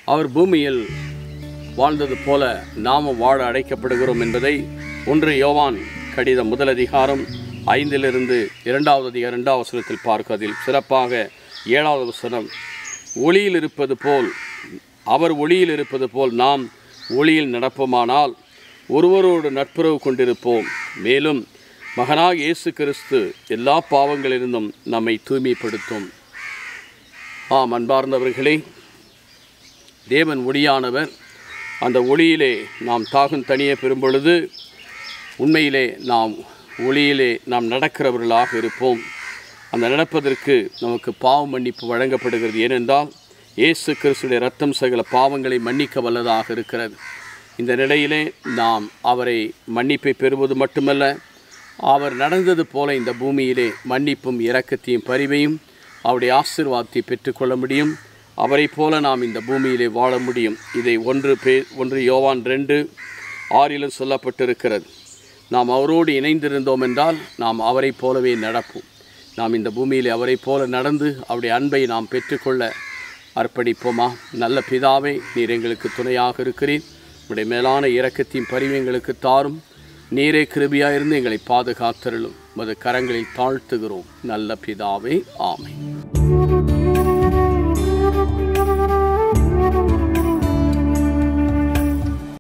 அவர் பூமியில் வாழ்ந்தது போல நாமும் வாழ அழைக்கப்படுகிறோம் என்பதை ஒன்று யோவான் கடிதம் முதல் அதிகாரம் ஐந்திலிருந்து இரண்டாவது அதிகாரம் இரண்டாவது வசனத்தில் பார்க்க அதில் சிறப்பாக ஏழாவது வசனம் ஒளியில் இருப்பது போல் அவர் ஒளியில் இருப்பது போல் நாம் ஒளியில் நடப்போமானால் ஒருவரோடு நட்புறவு கொண்டிருப்போம் மேலும் மகனாக இயேசு கிறிஸ்து எல்லா பாவங்களிலிருந்தும் நம்மை தூய்மைப்படுத்தும் ஆம் அன்பார்ந்தவர்களே தேவன் ஒளியானவர் அந்த ஒளியிலே நாம் தாகம் தனிய பெறும் பொழுது உண்மையிலே நாம் ஒளியிலே நாம் நடக்கிறவர்களாக இருப்போம் அந்த நடப்பதற்கு நமக்கு பாவ மன்னிப்பு வழங்கப்படுகிறது ஏனென்றால் இயேசு கிறிஸ்துடைய ரத்தம் சகல பாவங்களை மன்னிக்க வல்லதாக இருக்கிறது இந்த நிலையிலே நாம் அவரை மன்னிப்பை பெறுவது மட்டுமல்ல அவர் நடந்தது போல இந்த பூமியிலே மன்னிப்பும் இரக்கத்தையும் பரிவையும் அவருடைய ஆசீர்வாதத்தை பெற்றுக்கொள்ள முடியும் அவரைப் போல நாம் இந்த பூமியிலே வாழ முடியும் இதை ஒன்று பே ஒன்று யோவான் ரெண்டு ஆறிலும் சொல்லப்பட்டிருக்கிறது நாம் அவரோடு இணைந்திருந்தோம் என்றால் நாம் அவரைப் போலவே நடப்போம் நாம் இந்த பூமியிலே அவரைப் போல நடந்து அவருடைய அன்பை நாம் பெற்றுக்கொள்ள அர்ப்பணிப்போமா நல்ல பிதாவே நீர் எங்களுக்கு துணையாக இருக்கிறீர் உடைய மேலான இரக்கத்தையும் பரிவு எங்களுக்கு தாரும் நீரே கிருபியாயிருந்து எங்களை பாதுகாத்தருளும் மது கரங்களில் தாழ்த்துகிறோம் நல்ல பிதாவே ஆமை